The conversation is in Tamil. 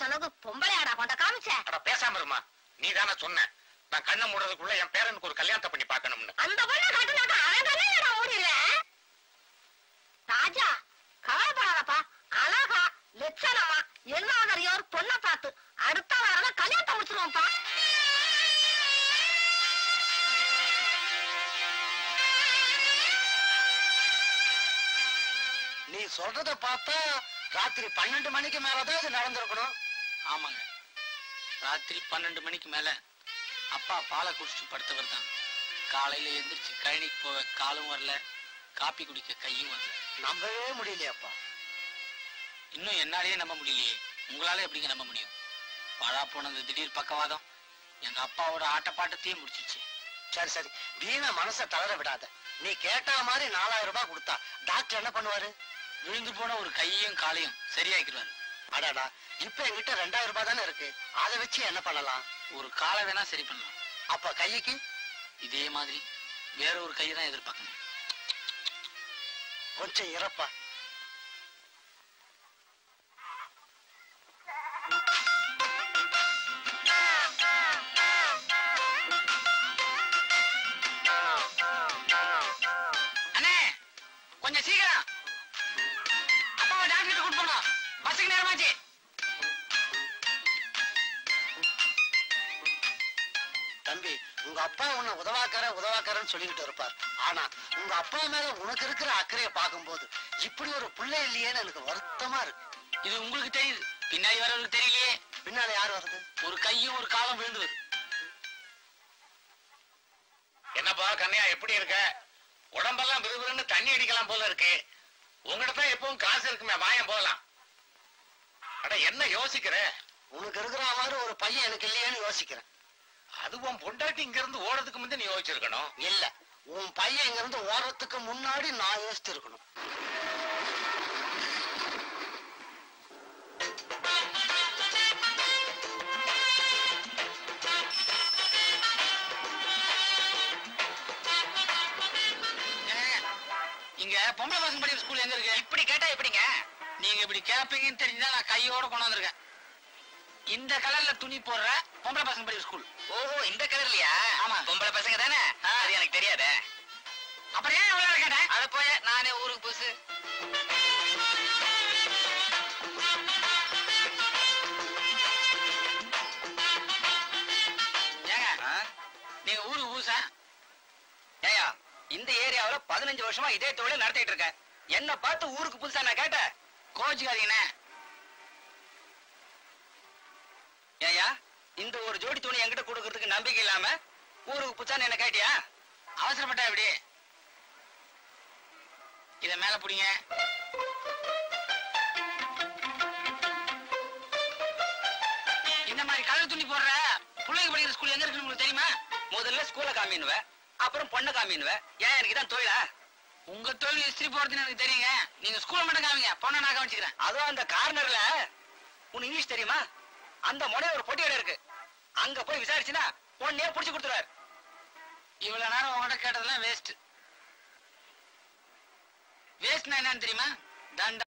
ஒருத்தனுக்கு பொம்பளையாடா கொண்ட காமிச்ச அட பேசாம இருமா நீ தானே சொன்ன நான் கண்ணை மூடுறதுக்குள்ள என் பேரனுக்கு ஒரு கல்யாணத்தை பண்ணி பார்க்கணும்னு அந்த பொண்ணை கட்டுனாக்க அவன் கல்யாணம் ஓடிடுவேன் ராஜா கவலைப்படாதப்பா அழகா லட்சணமா எல்லாதரையும் ஒரு பொண்ணை பார்த்து அடுத்த வாரம் கல்யாணத்தை முடிச்சிருவோம்ப்பா நீ சொல்றத பார்த்தா ராத்திரி பன்னெண்டு மணிக்கு மேலதான் இது நடந்திருக்கணும் ஆமாங்க ராத்திரி பன்னெண்டு மணிக்கு மேல அப்பா பாலை குடிச்சிட்டு படுத்தவர் தான் காலையில எந்திரிச்சு கழனிக்கு போக காலும் வரல காப்பி குடிக்க கையும் வரல நம்பவே முடியலையாப்பா இன்னும் என்னாலேயே நம்ப முடியலையே உங்களால எப்படிங்க நம்ப முடியும் பாழா போனது திடீர் பக்கவாதம் எங்க அப்பாவோட ஆட்டப்பாட்டத்தையே முடிச்சிருச்சு சரி சரி வீணா மனசை தளர விடாத நீ கேட்டா மாதிரி நாலாயிரம் ரூபாய் கொடுத்தா டாக்டர் என்ன பண்ணுவாரு விழுந்து போன ஒரு கையையும் காலையும் சரியாக்கிடுவாரு அடாடா இப்ப என்கிட்ட ரெண்டாயிரம் ரூபாய் தானே இருக்கு அதை வச்சு என்ன பண்ணலாம் ஒரு காலை வேணா சரி பண்ணலாம் அப்ப கைக்கு இதே மாதிரி வேற ஒரு கையை தான் எதிர்பார்க்கணும் கொஞ்சம் இறப்பா அண்ணே கொஞ்சம் சீக்கிரம் அப்பாவை டாக்டர் கிட்ட கூட்டு போனோம் பஸ்ஸுக்கு நேரமாச்சு தம்பி உங்க அப்பா உன்னை உதவாக்கற உதவாக்கறன்னு சொல்லிக்கிட்டு இருப்பார் ஆனா உங்க அப்பா மேல உனக்கு இருக்கிற அக்கறையை பார்க்கும்போது இப்படி ஒரு புள்ள இல்லையேன்னு எனக்கு வருத்தமா இருக்கு இது உங்களுக்கு தெரியுது பின்னாடி வரவங்களுக்கு தெரியலையே பின்னால யார் வருது ஒரு கையும் ஒரு காலம் விழுந்து வரும் என்னப்பா கண்ணையா எப்படி இருக்க உடம்பெல்லாம் விறுவிறுன்னு தண்ணி அடிக்கலாம் போல இருக்கு உங்ககிட்ட தான் எப்பவும் காசு இருக்குமே வாயம் போகலாம் அட என்ன யோசிக்கிற உனக்கு இருக்கிற மாதிரி ஒரு பையன் எனக்கு இல்லையேன்னு யோசிக்கிறேன் அது உன் பொண்டாட்டி இங்க இருந்து ஓடுறதுக்கு முந்தைய நீ யோசிச்சிருக்கணும் இல்ல உன் பையன் இங்க இருந்து ஓடுறதுக்கு முன்னாடி நான் யோசிச்சு இருக்கணும் ஏங்க, இங்க பொம்பளை பசங்க படிக்கிற ஸ்கூல் எங்க இருக்கு இப்படி கேட்டா எப்படிங்க நீங்க இப்படி கேப்பீங்கன்னு தெரிஞ்சுதான் நான் கையோட கொண்டாந்துருக்கேன் இந்த கலர்ல துணி போடுற பொம்பளை பசங்க படிக்கிற ஸ்கூல் ஓஹோ இந்த கலர்லயா ஆமா. பொம்பளை பசங்க தானே அது எனக்கு தெரியாதே அப்புறம் ஏன் இவ்வளவு நேரம் கேட்டேன் அத போய நானே ஊருக்கு புதுசு ஏங்க நீங்க ஊருக்கு ஊசா ஏயா இந்த ஏரியாவுல பதினஞ்சு வருஷமா இதே தொழில் நடத்திட்டு இருக்கேன் என்ன பார்த்து ஊருக்கு புதுசா நான் கேட்டேன் கோச்சுக்காதீங்கண்ணே ஏயா இந்த ஒரு ஜோடி துணி என்கிட்ட கொடுக்கறதுக்கு நம்பிக்கை இல்லாம ஊருக்கு புதுசான்னு என்ன கேட்டியா அவசரப்பட்டா எப்படி இத மேல புடிங்க இந்த மாதிரி கலர் துணி போடுற பிள்ளைங்க படிக்கிற ஸ்கூல் எங்க இருக்குன்னு உங்களுக்கு தெரியுமா முதல்ல ஸ்கூல்ல காமினுவ அப்புறம் பொண்ணை காமினுவ ஏன் எனக்கு தான் தொழிலா உங்க தொழில் இஸ்திரி போறதுன்னு எனக்கு தெரியுங்க நீங்க ஸ்கூல்ல மட்டும் காமிங்க பொண்ணை நான் கவனிச்சுக்கிறேன் அதுவும் அந்த கார்னர்ல உனக்கு இங்கிலீஷ் தெரியுமா அந்த முனைய ஒரு பொட்டி கடை இருக்கு அங்க போய் விசாரிச்சுனா உடனே புடிச்சு கொடுத்துருவாரு இவ்வளவு நேரம் உங்ககிட்ட கேட்டதெல்லாம் வேஸ்ட் வேஸ்ட்னா என்னன்னு தெரியுமா தண்ட